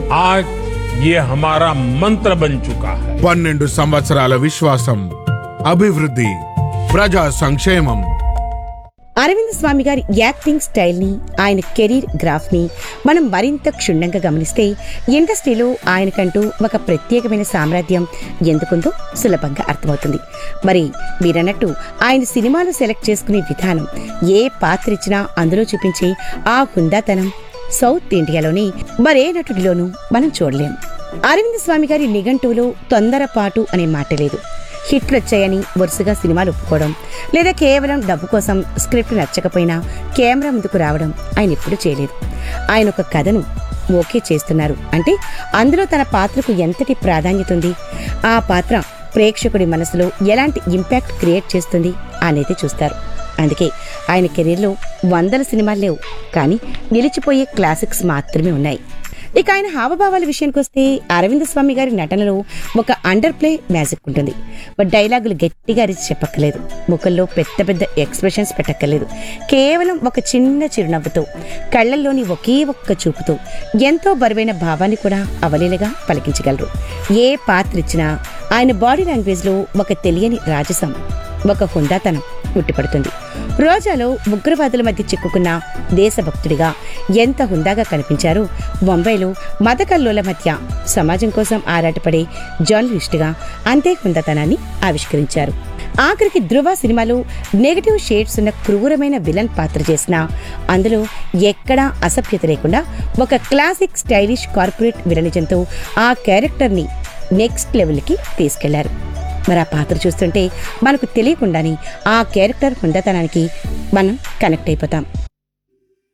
आज ये हमारा मंत्र बन चुका है పన్నెండు సంవత్సరాల విశ్వాసం అభివృద్ధి ప్రజా సంక్షేమం అరవింద్ స్వామి గారి యాక్టింగ్ స్టైల్ ని ఆయన కెరీర్ గ్రాఫ్ ని మనం మరింత క్షుణ్ణంగా గమనిస్తే ఇండస్ట్రీలో ఆయనకంటూ ఒక ప్రత్యేకమైన సామ్రాజ్యం ఎందుకుందో సులభంగా అర్థమవుతుంది మరి మీరన్నట్టు ఆయన సినిమాలు సెలెక్ట్ చేసుకునే విధానం ఏ పాత్ర ఇచ్చినా అందులో చూపించే ఆ హుందాతనం సౌత్ ఇండియాలోని మరే నటుడిలోనూ మనం చూడలేం అరవింద్ స్వామి గారి నిఘంటువులో తొందరపాటు అనే మాట లేదు హిట్లు వచ్చాయని వరుసగా సినిమాలు ఒప్పుకోవడం లేదా కేవలం డబ్బు కోసం స్క్రిప్ట్ నచ్చకపోయినా కెమెరా ముందుకు రావడం ఆయన ఎప్పుడూ చేయలేదు ఆయన ఒక కథను ఓకే చేస్తున్నారు అంటే అందులో తన పాత్రకు ఎంతటి ప్రాధాన్యత ఉంది ఆ పాత్ర ప్రేక్షకుడి మనసులో ఎలాంటి ఇంపాక్ట్ క్రియేట్ చేస్తుంది అనేది చూస్తారు అందుకే ఆయన కెరీర్లో వందల సినిమాలు లేవు కానీ నిలిచిపోయే క్లాసిక్స్ మాత్రమే ఉన్నాయి ఇక ఆయన హావభావాల విషయానికి వస్తే అరవింద స్వామి గారి నటనలో ఒక అండర్ ప్లే మ్యాజిక్ ఉంటుంది బట్ డైలాగులు గట్టిగా అరిచి చెప్పక్కర్లేదు ముఖంలో పెద్ద పెద్ద ఎక్స్ప్రెషన్స్ పెట్టక్కర్లేదు కేవలం ఒక చిన్న చిరునవ్వుతో కళ్ళల్లోని ఒకే ఒక్క చూపుతో ఎంతో బరువైన భావాన్ని కూడా అవలీలగా పలికించగలరు ఏ పాత్ర ఇచ్చినా ఆయన బాడీ లాంగ్వేజ్లో ఒక తెలియని రాజసం ఒక హుందాతనం ఉట్టిపడుతుంది రోజాలో ఉగ్రవాదుల మధ్య చిక్కుకున్న దేశభక్తుడిగా ఎంత హుందాగా కనిపించారో బొంబాయిలో మతకల్లోల మధ్య సమాజం కోసం ఆరాటపడే జర్నలిస్టుగా అంతే హుందాతనాన్ని ఆవిష్కరించారు ఆఖరికి ధృవ సినిమాలో నెగటివ్ షేడ్స్ ఉన్న క్రూరమైన విలన్ పాత్ర చేసిన అందులో ఎక్కడా అసభ్యత లేకుండా ఒక క్లాసిక్ స్టైలిష్ కార్పొరేట్ విలనిజంతో ఆ క్యారెక్టర్ని నెక్స్ట్ లెవెల్కి తీసుకెళ్లారు మరి ఆ పాత్ర చూస్తుంటే మనకు తెలియకుండానే ఆ క్యారెక్టర్ హుందాతనానికి మనం కనెక్ట్ అయిపోతాం